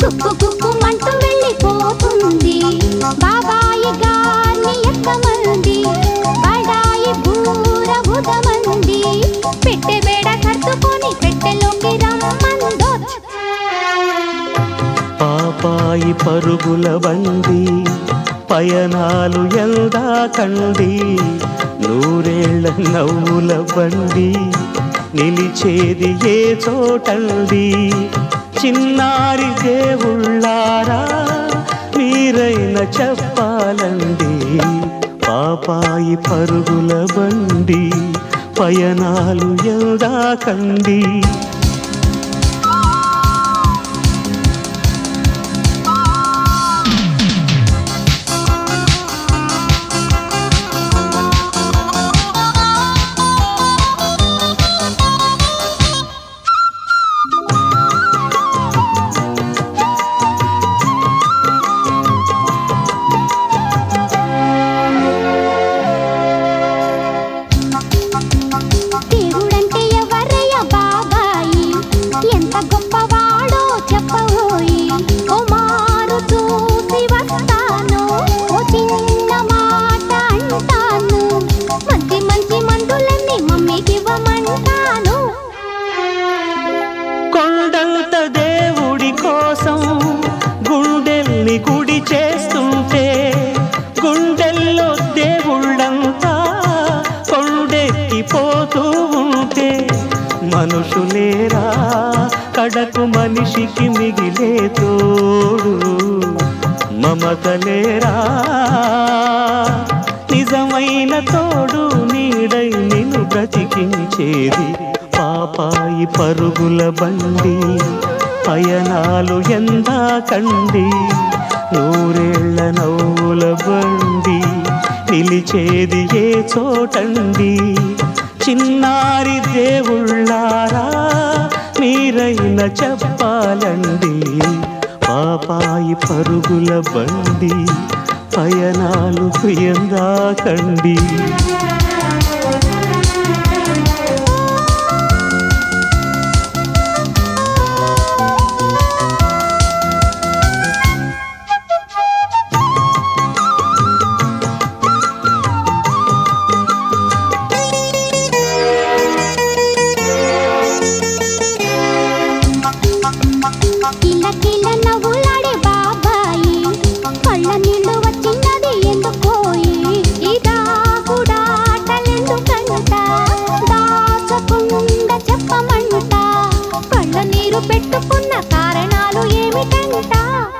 కుక్కు కుక్కు మంటూ వెళ్ళిపోతుంది బాబాయి గారిని ఎక్కమంది బడాయి బూర బుధమంది పెట్టె బేడ సర్దుకొని పెట్టెలోకి రమ్మందో పాపాయి పరుగుల బండి పయనాలు ఎందా కండి నూరేళ్ల నవ్వుల బండి నిలిచేది ఏ చోటండి చిన్నారి దేవుళ్ళారా మీరైన చెప్పాలండి పాపాయి పరుగుల బండి పయనాలు ఎందా కండి దేవుడంటే ఎవరయ్య బాబాయి ఎంత గొప్పవాడో చెప్పబోయి ఓ మారు చూసి వస్తాను ఓ చిన్న మాట అంటాను మంచి మంచి మందులన్నీ మమ్మీకి ఇవ్వమంటాను కొండంత దేవుడి కోసం గుండెల్ని గుడి చేస్తుంటే గుండెల్లో దేవుళ్ళంతా కొండెక్కిపోతూ ఉంటే మనుషులేరా కడకు మనిషికి మిగిలే తోడు మమతలేరా నిజమైన తోడు నీడై నిన్ను బ్రతికించేది పాపాయి పరుగుల బండి పయనాలు ఎందా కండి నూరేళ్ల నవ్వుల బండి నిలిచేది ఏ చోటండి చిన్నారి దేవుళ్ళారా మీరైన చెప్పాలండి పాపాయి పరుగుల బండి పయనాలు ఎందా కండి కిల కిల నవ్వులాడే బాబాయి కళ్ళ నీళ్ళు వచ్చినది ఎందుకోయి ఇదా కూడాటలెందుకంట దాచకుండా చెప్పమంట కళ్ళ నీరు పెట్టుకున్న కారణాలు ఏమిటంట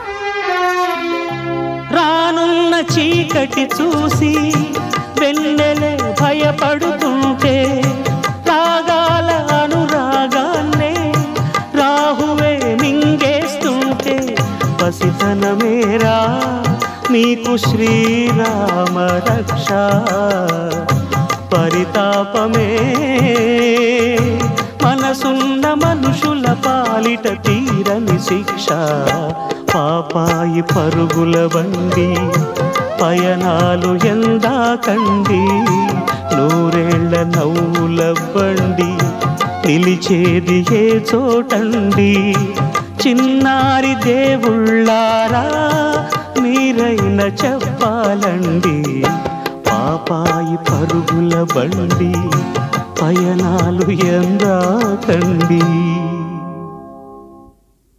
రానున్న చీకటి చూసి వెన్నెలే భయపడుతుంటే రాగాల అనురాగాన్నే రాహువే మింగేస్తుంటే పసితనమేరా మీకు శ్రీరామ రక్ష పరితాపమే మనసున్న మనుషుల పాలిట తీరని శిక్ష పాపాయి పరుగుల బండి పయనాలు ఎందా కండి నూరేళ్ల నవ్వుల బండి నిలిచేది ఏ చోటండి చిన్నారి దేవుళ్ళారా మీరైన చెప్పాలండి పాపాయి పరుగుల బండి పయనాలు ఎందా కండి